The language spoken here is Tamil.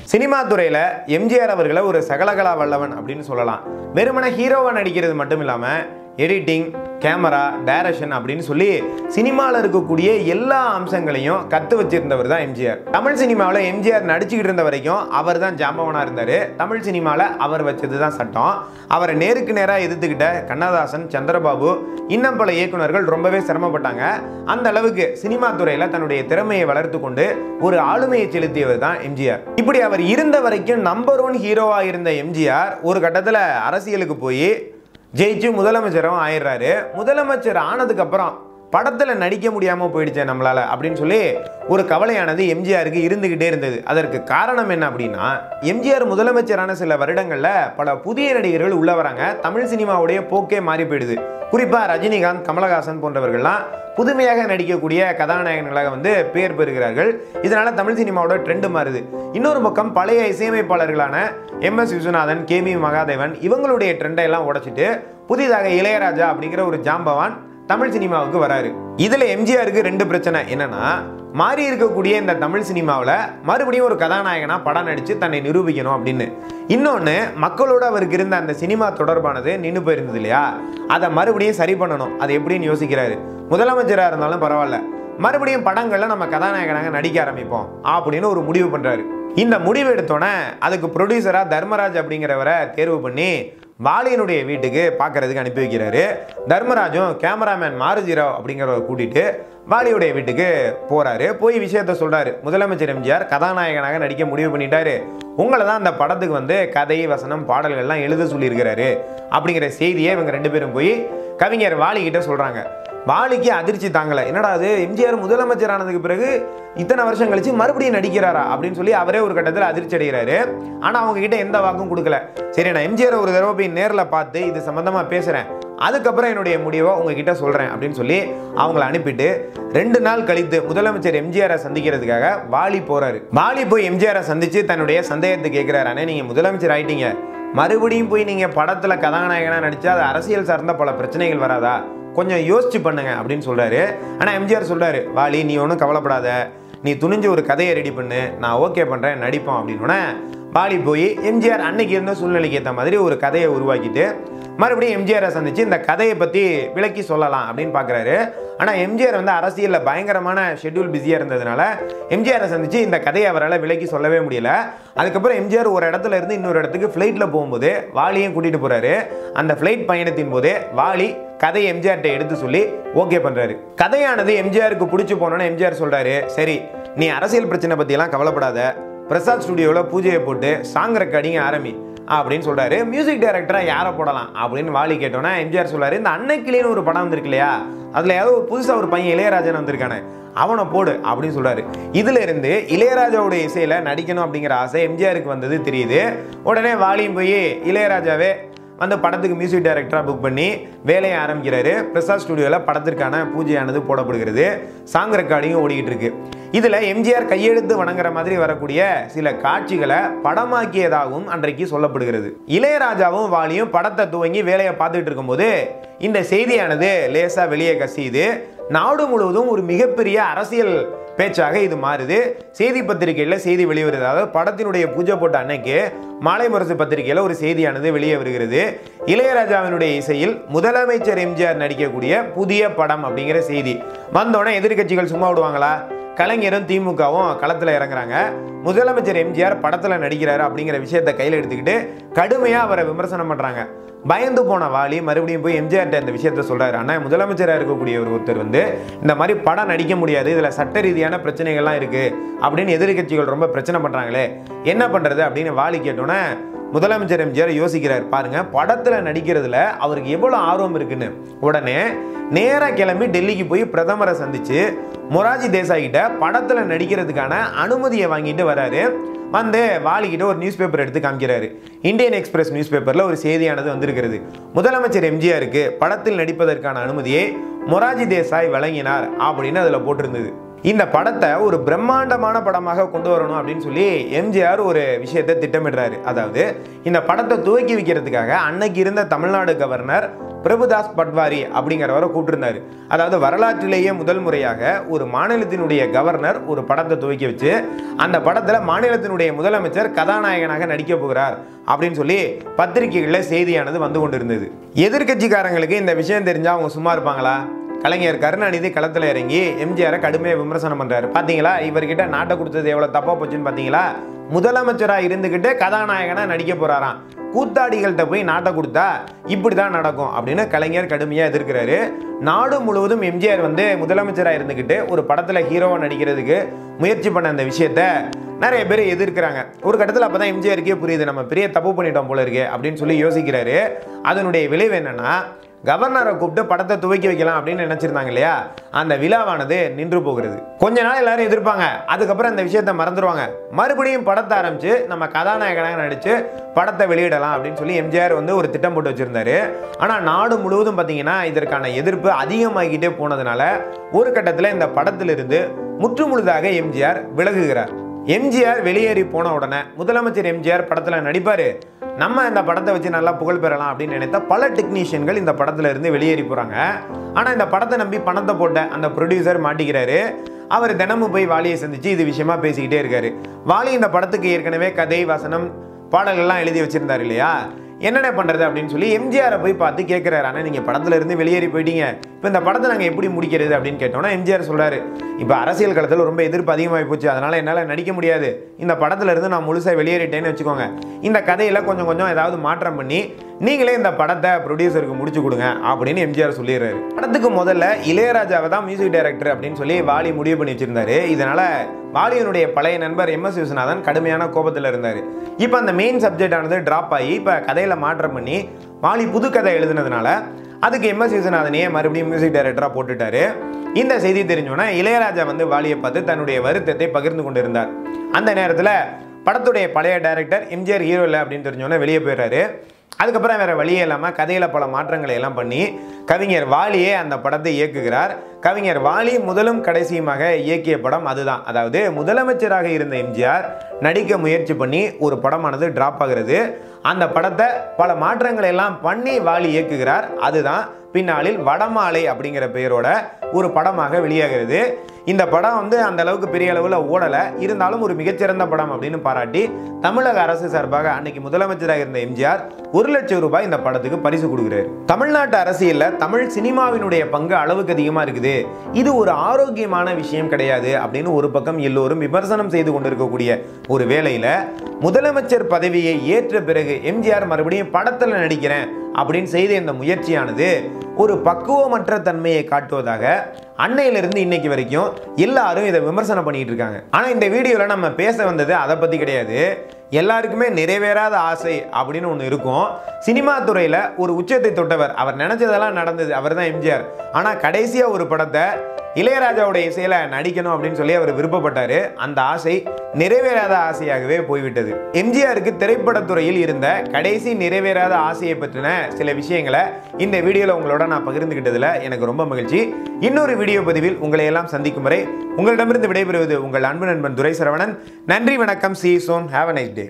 சினிமா துறையில் எம்ஜிஆர் அவர்களை ஒரு சகலகலா வல்லவன் அப்படின்னு சொல்லலாம் வெறுமனே ஹீரோவாக நடிக்கிறது மட்டும் இல்லாமல் எடிட்டிங் கேமரா டைரக்ஷன் அப்படின்னு சொல்லி சினிமாவில் இருக்கக்கூடிய எல்லா அம்சங்களையும் கற்று வச்சிருந்தவர் தான் எம்ஜிஆர் தமிழ் சினிமாவில் எம்ஜிஆர் நடிச்சுக்கிட்டு இருந்த வரைக்கும் அவர் தான் ஜாம்பவனாக இருந்தார் தமிழ் சினிமாவில் அவர் வச்சது தான் சட்டம் அவரை நேருக்கு நேராக எதிர்த்துக்கிட்ட கண்ணதாசன் சந்திரபாபு இன்னும் பல இயக்குனர்கள் ரொம்பவே சிரமப்பட்டாங்க அந்த அளவுக்கு சினிமா துறையில் தன்னுடைய திறமையை வளர்த்து கொண்டு ஒரு ஆளுமையை செலுத்தியவர் தான் எம்ஜிஆர் இப்படி அவர் இருந்த வரைக்கும் நம்பர் ஒன் ஹீரோவாக இருந்த எம்ஜிஆர் ஒரு கட்டத்தில் அரசியலுக்கு போய் ஜெயிச்சு முதலமைச்சரும் ஆயிடுறாரு முதலமைச்சர் ஆனதுக்கு அப்புறம் படத்தில் நடிக்க முடியாமல் போயிடுச்சே நம்மளால அப்படின்னு சொல்லி ஒரு கவலையானது எம்ஜிஆருக்கு இருந்துகிட்டே இருந்தது அதற்கு காரணம் என்ன அப்படின்னா எம்ஜிஆர் முதலமைச்சரான சில வருடங்களில் பல புதிய நடிகர்கள் உள்ள வராங்க தமிழ் சினிமாவுடைய போக்கே மாறி போயிடுது குறிப்பாக ரஜினிகாந்த் கமலஹாசன் போன்றவர்கள்லாம் புதுமையாக நடிக்கக்கூடிய கதாநாயகர்களாக வந்து பேர் பெறுகிறார்கள் இதனால தமிழ் சினிமாவோட ட்ரெண்டு மாறுது இன்னொரு பக்கம் பழைய இசையமைப்பாளர்களான M S Viswanathan K V Mahadevan இவங்களுடைய ட்ரெண்டை எல்லாம் உடைச்சிட்டு புதிதாக இளையராஜா அப்படிங்கிற ஒரு ஜாம்பவான் தமிழ் சினிமாவுக்கு வராரு இதுல எம்ஜிஆருக்கு ரெண்டு பிரச்சனை என்னன்னா மாறி இருக்கக்கூடிய இந்த தமிழ் சினிமாவில் மறுபடியும் ஒரு கதாநாயகனா படம் நடிச்சு தன்னை நிரூபிக்கணும் அப்படின்னு இன்னொன்று மக்களோட அவருக்கு இருந்த அந்த சினிமா தொடர்பானது நின்று போயிருந்தது இல்லையா அதை மறுபடியும் சரி பண்ணணும் அது எப்படின்னு யோசிக்கிறாரு முதலமைச்சராக இருந்தாலும் பரவாயில்ல மறுபடியும் படங்களில் நம்ம கதாநாயகனாக நடிக்க ஆரம்பிப்போம் அப்படின்னு ஒரு முடிவு பண்ணுறாரு இந்த முடிவு எடுத்தோன்னே அதுக்கு ப்ரொடியூசராக தர்மராஜ் அப்படிங்கிறவரை தேர்வு பண்ணி வாலியனுடைய வீட்டுக்கு பார்க்கறதுக்கு அனுப்பி வைக்கிறாரு தர்மராஜும் கேமராமேன் மாருஜிராவ் அப்படிங்கிறவரை கூட்டிட்டு வாலியுடைய வீட்டுக்கு போறாரு போய் விஷயத்த சொல்றாரு முதலமைச்சர் எம்ஜிஆர் கதாநாயகனாக நடிக்க முடிவு பண்ணிட்டாரு உங்களை தான் அந்த படத்துக்கு வந்து கதை வசனம் பாடல்கள் எல்லாம் எழுத சொல்லியிருக்கிறாரு அப்படிங்கிற செய்தியை இவங்க ரெண்டு பேரும் போய் கவிஞர் வாலி கிட்ட சொல்றாங்க வாலிக்கு அதிர்ச்சி தாங்கலை என்னடா அது எம்ஜிஆர் முதலமைச்சர் ஆனதுக்கு பிறகு இத்தனை வருஷம் கழிச்சு மறுபடியும் நடிக்கிறாரா அப்படின்னு சொல்லி அவரே ஒரு கட்டத்தில் அதிர்ச்சி அடைகிறாரு ஆனால் அவங்க கிட்ட எந்த வாக்கும் கொடுக்கல சரி நான் எம்ஜிஆர் ஒரு தடவை போய் நேரில் பார்த்து இது சம்மந்தமாக பேசுகிறேன் அதுக்கப்புறம் என்னுடைய முடிவை உங்ககிட்ட சொல்கிறேன் அப்படின்னு சொல்லி அவங்கள அனுப்பிட்டு ரெண்டு நாள் கழித்து முதலமைச்சர் எம்ஜிஆரை சந்திக்கிறதுக்காக வாலி போறாரு வாலி போய் எம்ஜிஆரை சந்திச்சு தன்னுடைய சந்தேகத்தை கேட்குறாரு அண்ணே நீங்கள் முதலமைச்சர் ஆயிட்டீங்க மறுபடியும் போய் நீங்கள் படத்தில் கதாநாயகனாக நடித்தா அது அரசியல் சார்ந்த பல பிரச்சனைகள் வராதா கொஞ்சம் யோசிச்சு பண்ணுங்க அப்படின்னு சொல்றாரு ஆனால் எம்ஜிஆர் சொல்றாரு வாலி நீ ஒன்றும் கவலைப்படாத நீ துணிஞ்சு ஒரு கதையை ரெடி பண்ணு நான் ஓகே பண்ணுறேன் நடிப்போம் அப்படின்னோடனே வாலி போய் எம்ஜிஆர் அன்னைக்கு இருந்த சூழ்நிலைக்கு ஏற்ற மாதிரி ஒரு கதையை உருவாக்கிட்டு மறுபடியும் எம்ஜிஆரை சந்திச்சு இந்த கதையை பற்றி விளக்கி சொல்லலாம் அப்படின்னு பார்க்குறாரு ஆனால் எம்ஜிஆர் வந்து அரசியலில் பயங்கரமான ஷெட்யூல் பிஸியாக இருந்ததுனால எம்ஜிஆரை சந்திச்சு இந்த கதையை அவரால் விளக்கி சொல்லவே முடியல அதுக்கப்புறம் எம்ஜிஆர் ஒரு இடத்துல இருந்து இன்னொரு இடத்துக்கு ஃப்ளைட்டில் போகும்போது வாலியும் கூட்டிகிட்டு போகிறாரு அந்த ஃப்ளைட் பயணத்தின் போது வாலி கதையை எம்ஜிஆர்கிட்ட எடுத்து சொல்லி ஓகே பண்ணுறாரு கதையானது எம்ஜிஆருக்கு பிடிச்சி போனோன்னு எம்ஜிஆர் சொல்கிறாரு சரி நீ அரசியல் பிரச்சனை பற்றியெல்லாம் கவலைப்படாத பிரசாத் ஸ்டுடியோவில் பூஜையை போட்டு சாங் ரெக்கார்டிங் ஆரம்பி அப்படின்னு சொல்றாரு மியூசிக் டைரக்டராக யாரை போடலாம் அப்படின்னு வாலி கேட்டோன்னே எம்ஜிஆர் சொல்றாரு இந்த அன்னைக்கிளின்னு ஒரு படம் வந்திருக்கு இல்லையா அதில் ஏதோ ஒரு புதுசாக ஒரு பையன் இளையராஜன் வந்திருக்கானே அவனை போடு அப்படின்னு சொல்றாரு இதுல இருந்து இளையராஜாவுடைய இசையில நடிக்கணும் அப்படிங்கிற ஆசை எம்ஜிஆருக்கு வந்தது தெரியுது உடனே வாலியும் போய் இளையராஜாவே வந்து படத்துக்கு மியூசிக் டைரக்டராக புக் பண்ணி வேலையை ஆரம்பிக்கிறாரு பிரசாத் ஸ்டுடியோவில் படத்திற்கான பூஜையானது போடப்படுகிறது சாங் ரெக்கார்டிங்கும் ஓடிக்கிட்டு இருக்கு இதில் எம்ஜிஆர் கையெழுத்து வணங்குற மாதிரி வரக்கூடிய சில காட்சிகளை படமாக்கியதாகவும் அன்றைக்கு சொல்லப்படுகிறது இளையராஜாவும் வாலியும் படத்தை துவங்கி வேலையை பார்த்துட்டு இருக்கும்போது இந்த செய்தியானது லேசாக வெளியே கசியுது நாடு முழுவதும் ஒரு மிகப்பெரிய அரசியல் பேச்சாக இது மாறுது செய்தி பத்திரிகையில் செய்தி வெளிவருது அதாவது படத்தினுடைய பூஜை போட்ட அன்னைக்கு மாலை முரசு பத்திரிகையில் ஒரு செய்தியானது வெளியே வருகிறது இளையராஜாவினுடைய இசையில் முதலமைச்சர் எம்ஜிஆர் நடிக்கக்கூடிய புதிய படம் அப்படிங்கிற செய்தி வந்தோடனே எதிர்க்கட்சிகள் சும்மா விடுவாங்களா கலைஞரும் திமுகவும் களத்தில் இறங்குறாங்க முதலமைச்சர் எம்ஜிஆர் படத்தில் நடிக்கிறாரு அப்படிங்கிற விஷயத்தை கையில் எடுத்துக்கிட்டு கடுமையாக அவரை விமர்சனம் பண்ணுறாங்க பயந்து போன வாலி மறுபடியும் போய் எம்ஜிஆர்ட்ட இந்த விஷயத்த சொல்றாரு அண்ணா முதலமைச்சராக இருக்கக்கூடிய ஒரு ஒருத்தர் வந்து இந்த மாதிரி படம் நடிக்க முடியாது இதில் சட்ட ரீதியான பிரச்சனைகள்லாம் இருக்கு அப்படின்னு எதிர்க்கட்சிகள் ரொம்ப பிரச்சனை பண்றாங்களே என்ன பண்றது அப்படின்னு வாலி கேட்டோன்னே முதலமைச்சர் எம்ஜிஆர் யோசிக்கிறார் பாருங்க படத்துல நடிக்கிறதுல அவருக்கு எவ்வளவு ஆர்வம் இருக்குன்னு உடனே நேரா கிளம்பி டெல்லிக்கு போய் பிரதமரை சந்திச்சு மொராஜி தேசாய் கிட்ட படத்துல நடிக்கிறதுக்கான அனுமதியை வாங்கிட்டு வராரு வந்து வாலிக்கிட்ட ஒரு நியூஸ் பேப்பர் எடுத்து காமிக்கிறாரு இந்தியன் எக்ஸ்பிரஸ் நியூஸ் பேப்பரில் ஒரு செய்தியானது வந்திருக்கிறது முதலமைச்சர் எம்ஜிஆருக்கு படத்தில் நடிப்பதற்கான அனுமதியை மொராஜி தேசாய் வழங்கினார் அப்படின்னு அதில் போட்டிருந்தது இந்த படத்தை ஒரு பிரம்மாண்டமான படமாக கொண்டு வரணும் அப்படின்னு சொல்லி எம்ஜிஆர் ஒரு விஷயத்தை திட்டமிடுறாரு அதாவது இந்த படத்தை துவக்கி வைக்கிறதுக்காக அன்னைக்கு இருந்த தமிழ்நாடு கவர்னர் பிரபுதாஸ் பட்வாரி அப்படிங்கிறவரை கூப்பிட்டிருந்தாரு அதாவது வரலாற்றிலேயே முதல் முறையாக ஒரு மாநிலத்தினுடைய கவர்னர் ஒரு படத்தை துவக்கி வச்சு அந்த படத்தில் மாநிலத்தினுடைய முதலமைச்சர் கதாநாயகனாக நடிக்க போகிறார் அப்படின்னு சொல்லி பத்திரிகைகளில் செய்தியானது வந்து கொண்டிருந்தது எதிர்க்கட்சிக்காரங்களுக்கு இந்த விஷயம் தெரிஞ்சா அவங்க சும்மா இருப்பாங்களா கலைஞர் கருணாநிதி களத்தில் இறங்கி எம்ஜிஆரை கடுமையாக விமர்சனம் பண்ணுறாரு பார்த்தீங்களா இவர்கிட்ட நாட்டை கொடுத்தது எவ்வளோ தப்பாக போச்சுன்னு பார்த்தீங்களா முதலமைச்சராக இருந்துக்கிட்டு கதாநாயகனாக நடிக்க போகிறாராம் கூத்தாடிகள்கிட்ட போய் நாட்டை கொடுத்தா இப்படி தான் நடக்கும் அப்படின்னு கலைஞர் கடுமையாக எதிர்க்கிறாரு நாடு முழுவதும் எம்ஜிஆர் வந்து முதலமைச்சராக இருந்துக்கிட்டு ஒரு படத்தில் ஹீரோவாக நடிக்கிறதுக்கு முயற்சி பண்ண அந்த விஷயத்த நிறைய பேர் எதிர்க்கிறாங்க ஒரு கட்டத்தில் அப்போ தான் எம்ஜிஆருக்கே புரியுது நம்ம பெரிய தப்பு பண்ணிட்டோம் போல இருக்கே அப்படின்னு சொல்லி யோசிக்கிறாரு அதனுடைய விளைவு என்னன்னா கவர்னரை கூப்பிட்டு படத்தை துவக்கி வைக்கலாம் அப்படின்னு நினைச்சிருந்தாங்க இல்லையா அந்த விழாவானது நின்று போகிறது கொஞ்ச நாள் எல்லாரும் எதிர்ப்பாங்க அதுக்கப்புறம் அந்த விஷயத்தை மறந்துடுவாங்க மறுபடியும் படத்தை ஆரம்பிச்சு நம்ம கதாநாயகனாக நடிச்சு படத்தை வெளியிடலாம் அப்படின்னு சொல்லி எம்ஜிஆர் வந்து ஒரு திட்டம் போட்டு வச்சிருந்தாரு ஆனால் நாடு முழுவதும் பார்த்தீங்கன்னா இதற்கான எதிர்ப்பு அதிகமாகிக்கிட்டே போனதுனால ஒரு கட்டத்தில் இந்த படத்திலிருந்து முற்றுமுழுதாக எம்ஜிஆர் விலகுகிறார் எம்ஜிஆர் வெளியேறி போன உடனே முதலமைச்சர் எம்ஜிஆர் படத்தில் நடிப்பார் நம்ம இந்த படத்தை வச்சு நல்லா புகழ் பெறலாம் அப்படின்னு நினைத்த பல டெக்னீஷியன்கள் இந்த படத்துல இருந்து வெளியேறி போகிறாங்க ஆனால் இந்த படத்தை நம்பி பணத்தை போட்ட அந்த ப்ரொடியூசர் மாட்டிக்கிறாரு அவர் தினமும் போய் வாலியை சந்திச்சு இது விஷயமா பேசிக்கிட்டே இருக்காரு வாலி இந்த படத்துக்கு ஏற்கனவே கதை வசனம் பாடல்கள்லாம் எழுதி வச்சிருந்தாரு இல்லையா என்னென்ன பண்ணுறது அப்படின்னு சொல்லி எம்ஜிஆரை போய் பார்த்து கேட்குறாரு ஆனால் நீங்கள் படத்துல இருந்து வெளியேறி போயிட்டீங்க இப்போ இந்த படத்தை நாங்கள் எப்படி முடிக்கிறது அப்படின்னு கேட்டோம்னா எம்ஜிஆர் சொல்கிறாரு இப்போ அரசியல் களத்தில் ரொம்ப எதிர்ப்பு அதிகமாகி போச்சு அதனால் என்னால் நடிக்க முடியாது இந்த படத்துல இருந்து நான் முழுசாக வெளியேறிட்டேன்னு வச்சுக்கோங்க இந்த கதையில் கொஞ்சம் கொஞ்சம் ஏதாவது மாற்றம் பண்ணி நீங்களே இந்த படத்தை ப்ரொடியூசருக்கு முடிச்சு கொடுங்க அப்படின்னு எம்ஜிஆர் சொல்லிடுறாரு படத்துக்கு முதல்ல இளையராஜாவை தான் மியூசிக் டைரக்டர் அப்படின்னு சொல்லி வாலி முடிவு பண்ணி வச்சிருந்தாரு இதனால வாலியனுடைய பழைய நண்பர் எம் எஸ் விஸ்வநாதன் கடுமையான கோபத்தில் இருந்தார் இப்போ அந்த மெயின் சப்ஜெக்ட் ஆனது ட்ராப் ஆகி இப்போ கதையில் மாற்றம் பண்ணி வாலி புது கதை எழுதுனதுனால அதுக்கு எம் எஸ் விஸ்வநாதனையே மறுபடியும் மியூசிக் டைரக்டராக போட்டுட்டாரு இந்த செய்தி தெரிஞ்சோன்னா இளையராஜா வந்து வாலியை பார்த்து தன்னுடைய வருத்தத்தை பகிர்ந்து கொண்டிருந்தார் அந்த நேரத்தில் படத்துடைய பழைய டைரக்டர் எம்ஜிஆர் ஹீரோ இல்லை அப்படின்னு தெரிஞ்சோன்னே வெளியே போயிடுறாரு அதுக்கப்புறம் வேற வழியே இல்லாமல் கதையில் பல மாற்றங்களை எல்லாம் பண்ணி கவிஞர் வாலியே அந்த படத்தை இயக்குகிறார் கவிஞர் வாலி முதலும் கடைசியுமாக இயக்கிய படம் அதுதான் அதாவது முதலமைச்சராக இருந்த எம்ஜிஆர் நடிக்க முயற்சி பண்ணி ஒரு படமானது டிராப் ஆகிறது அந்த படத்தை பல மாற்றங்களை எல்லாம் பண்ணி வாலி இயக்குகிறார் அதுதான் பின்னாளில் வடமாலை அப்படிங்கிற பெயரோட ஒரு படமாக வெளியாகிறது இந்த படம் வந்து அந்த அளவுக்கு பெரிய அளவில் ஓடலை இருந்தாலும் ஒரு மிகச்சிறந்த படம் அப்படின்னு பாராட்டி தமிழக அரசு சார்பாக அன்னைக்கு முதலமைச்சராக இருந்த எம்ஜிஆர் ஒரு லட்சம் ரூபாய் இந்த படத்துக்கு பரிசு கொடுக்குறாரு தமிழ்நாட்டு அரசியலில் தமிழ் சினிமாவினுடைய பங்கு அளவுக்கு அதிகமாக இருக்குது இது ஒரு ஆரோக்கியமான விஷயம் கிடையாது அப்படின்னு ஒரு பக்கம் எல்லோரும் விமர்சனம் செய்து கொண்டிருக்கக்கூடிய ஒரு வேளையில முதலமைச்சர் பதவியை ஏற்ற பிறகு எம்ஜிஆர் மறுபடியும் படத்தில் நடிக்கிறேன் அப்படின்னு செய்த இந்த முயற்சியானது ஒரு பக்குவமற்ற தன்மையை காட்டுவதாக அன்னையிலிருந்து இன்னைக்கு வரைக்கும் எல்லாரும் இதை விமர்சனம் பண்ணிட்டு இருக்காங்க ஆனால் இந்த வீடியோவில் நம்ம பேச வந்தது அதை பற்றி கிடையாது எல்லாருக்குமே நிறைவேறாத ஆசை அப்படின்னு ஒன்று இருக்கும் சினிமா துறையில் ஒரு உச்சத்தை தொட்டவர் அவர் நினச்சதெல்லாம் நடந்தது அவர் தான் எம்ஜிஆர் ஆனால் கடைசியாக ஒரு படத்தை இளையராஜாவுடைய இசையில் நடிக்கணும் அப்படின்னு சொல்லி அவர் விருப்பப்பட்டார் அந்த ஆசை நிறைவேறாத ஆசையாகவே போய்விட்டது எம்ஜிஆருக்கு திரைப்படத்துறையில் இருந்த கடைசி நிறைவேறாத ஆசையை பற்றின சில விஷயங்களை இந்த வீடியோவில் உங்களோட நான் பகிர்ந்துக்கிட்டதில் எனக்கு ரொம்ப மகிழ்ச்சி இன்னொரு வீடியோ பதிவில் உங்களை எல்லாம் சந்திக்கும் வரை உங்களிடமிருந்து விடைபெறுவது உங்கள் அன்பு நண்பன் துரை சரவணன் நன்றி வணக்கம் see soon have a nice day